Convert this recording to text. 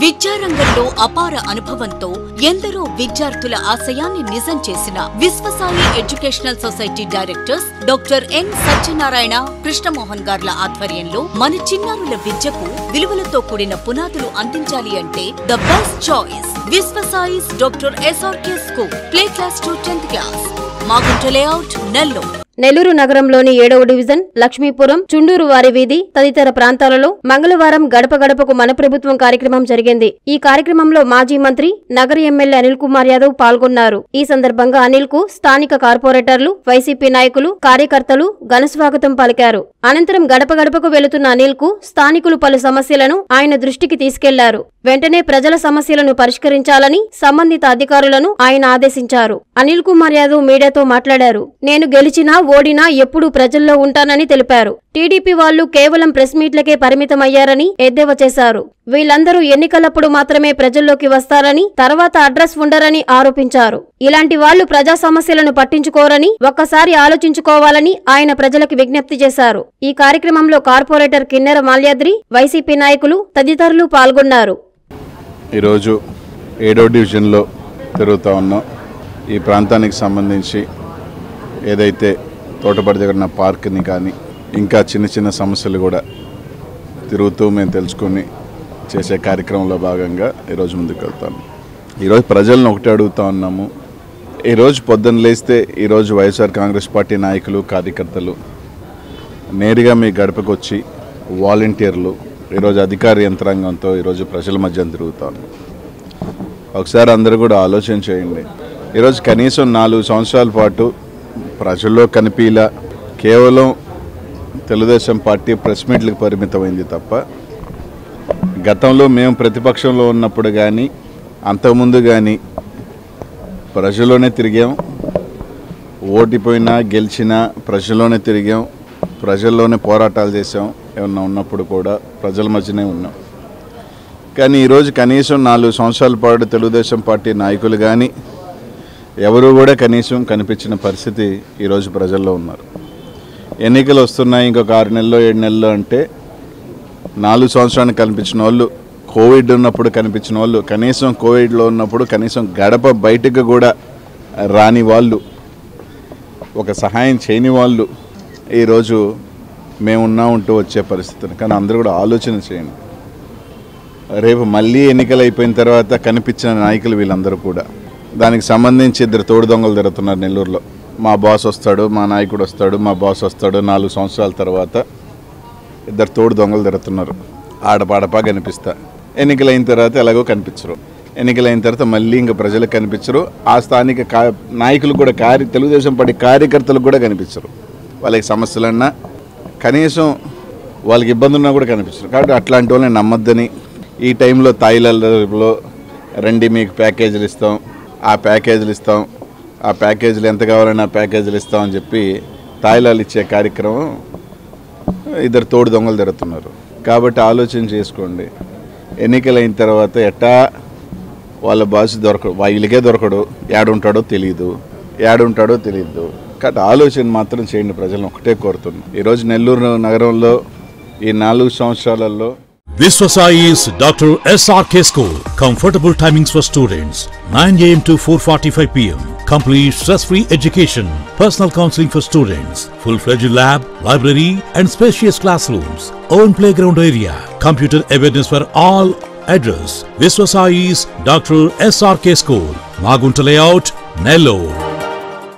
విద్యారంగంలో అపార అనుభవంతో ఎందరో విద్యార్థుల ఆశయాన్ని నిజం చేసిన Viswasai educational society directors doctor N Satyanarayana Krishnamohan గార్ల ఆధ్వర్యంలో మన చిన్నారుల విద్యకు విలువలతో కూడిన పునాదులు అందించాలి అంటే the best choice Viswasai's doctor SRK school play class to tenth class Magunta layout Nellore Nellore నగరంలోని ఏడవ డివిజన్ లక్ష్మీపురం చుండూరు వారి వీధి తదితర ప్రాంతాలలో మంగళవారం గడప గడపకు మన ప్రభుత్వం కార్యక్రమం జరిగింది ఈ కార్యక్రమంలో మాజీ మంత్రి నగర ఎమ్మెల్యే అనిల్ కుమార్ యాదవ్ పాల్గొన్నారు ఈ సందర్భంగా అనిల్ కు స్థానిక కార్పొరేటర్లు వైసీపీ నాయకులు కార్యకర్తలు ఘనస్వాగతం పలికారు అనంతరం గడప గడపకు వెళుతున్న అనిల్ కు స్థానికులు పలు సమస్యలను ఆయన దృష్టికి తీసుకెళ్లారు వెంటనే ప్రజల సమస్యలను పరిష్కరించాలని సంబంధిత అధికారులను ఆయన ఆదేశించారు అనిల్ కుమార్ యాదవ్ మీడియాతో మాట్లాడారు నేను గెలిచినా ఓడినా ఎప్పుడూ ప్రజల్లో ఉంటానని తెలిపారు టీడీపీ వాళ్లు కేవలం ప్రెస్ మీట్లకే పరిమితమయ్యారని ఎద్దేవా చేశారు వీళ్లందరూ ఎన్నికలప్పుడు మాత్రమే ప్రజల్లోకి వస్తారని తర్వాత అడ్రస్ ఉండరని ఆరోపించారు ఇలాంటి వాళ్లు ప్రజా సమస్యలను పట్టించుకోరని ఒక్కసారి ఆలోచించుకోవాలని ఆయన ప్రజలకు విజ్ఞప్తి చేశారు ఈ కార్యక్రమంలో కార్పొరేటర్ కిన్నెర మాల్యాద్రి వైసీపీ నాయకులు తదితరులు పాల్గొన్నారు ఈరోజు ఏడో డివిజన్లో తిరుగుతూ ఉన్నాం ఈ ప్రాంతానికి సంబంధించి ఏదైతే తోటపడి దగ్గర ఉన్న పార్క్ని కానీ ఇంకా చిన్న చిన్న సమస్యలు కూడా తిరుగుతూ మేము తెలుసుకొని చేసే కార్యక్రమంలో భాగంగా ఈరోజు ముందుకు వెళ్తాను ఈరోజు ప్రజలను ఒకటి అడుగుతా ఉన్నాము ఈరోజు పొద్దున్న లేస్తే ఈరోజు వైఎస్ఆర్ కాంగ్రెస్ పార్టీ నాయకులు కార్యకర్తలు నేరుగా మీ గడపకు వచ్చి వాలంటీర్లు ఈరోజు అధికార యంత్రాంగంతో ఈరోజు ప్రజల మధ్య తిరుగుతాను ఒకసారి అందరూ కూడా ఆలోచన చేయండి ఈరోజు కనీసం నాలుగు సంవత్సరాల పాటు ప్రజల్లో కనిపించలా కేవలం తెలుగుదేశం పార్టీ ప్రెస్ మీట్లకు పరిమితమైంది తప్ప గతంలో మేము ప్రతిపక్షంలో ఉన్నప్పుడు కానీ అంతకుముందు కానీ ప్రజల్లోనే తిరిగాం ఓడిపోయినా గెలిచినా ప్రజల్లోనే తిరిగాం ప్రజల్లోనే పోరాటాలు చేసాం ఏమన్నా ఉన్నప్పుడు కూడా ప్రజల మధ్యనే ఉన్నాం కానీ ఈరోజు కనీసం నాలుగు సంవత్సరాల పాటు తెలుగుదేశం పార్టీ నాయకులు కానీ ఎవరు కూడా కనీసం కనిపించిన పరిస్థితి ఈరోజు ప్రజల్లో ఉన్నారు ఎన్నికలు వస్తున్నాయి ఇంకొక ఆరు నెలల్లో ఏడు నెలల్లో అంటే నాలుగు సంవత్సరానికి కనిపించిన వాళ్ళు కోవిడ్ ఉన్నప్పుడు కనిపించిన వాళ్ళు కనీసం కోవిడ్లో ఉన్నప్పుడు కనీసం గడప బయటకు కూడా రాని వాళ్ళు ఒక సహాయం చేయని వాళ్ళు ఈరోజు మేమున్నా ఉంటూ వచ్చే పరిస్థితిని కానీ అందరూ కూడా ఆలోచన చేయండి రేపు మళ్ళీ ఎన్నికలు అయిపోయిన తర్వాత కనిపించిన నాయకులు వీళ్ళందరూ కూడా దానికి సంబంధించి ఇద్దరు తోడు దొంగలు తిరుగుతున్నారు నెల్లూరులో మా బాస్ వస్తాడు మా నాయకుడు వస్తాడు మా బాస్ వస్తాడు నాలుగు సంవత్సరాల తర్వాత ఇద్దరు తోడు దొంగలు తిరుగుతున్నారు ఆడపాడపా కనిపిస్తా ఎన్నికలైన తర్వాత ఎలాగో కనిపించరు ఎన్నికలైన తర్వాత మళ్ళీ ఇంకా ప్రజలకు కనిపించరు ఆ స్థానిక కా నాయకులు కూడా కార్య తెలుగుదేశం పార్టీ కార్యకర్తలకు కూడా కనిపించరు వాళ్ళకి సమస్యలన్నా కనీసం వాళ్ళకి ఇబ్బంది ఉన్నా కూడా కనిపించరు కాబట్టి అట్లాంటి వాళ్ళని నమ్మొద్దని ఈ టైంలో తాయిలలో రండి మీకు ప్యాకేజీలు ఇస్తాం ఆ ప్యాకేజీలు ఇస్తాం ఆ ప్యాకేజీలు ఎంత కావాలన్నా ఆ ప్యాకేజీలు ఇస్తామని చెప్పి తాయిలాలు ఇచ్చే కార్యక్రమం ఇద్దరు తోడు దొంగలు తిరుగుతున్నారు కాబట్టి ఆలోచన చేసుకోండి ఎన్నికలైన తర్వాత ఎట్టా వాళ్ళ బాస్ దొరకడు వీళ్ళకే దొరకడు ఏడుంటాడో తెలియదు ఏడుంటాడో తెలియదు కాబట్టి ఆలోచన మాత్రం చేయండి ప్రజలను ఒకటే కోరుతున్నాం ఈరోజు నెల్లూరు నగరంలో ఈ నాలుగు సంవత్సరాలలో Viswasai is Dr. SRK School. Comfortable timings for students 9 am to 4:45 pm. Complete stress-free education, personal counseling for students, full-fledged lab, library, and spacious classrooms. Own playground area, computer awareness for all. Address: Viswasai is Dr. SRK School, Magunta Layout, Nellore.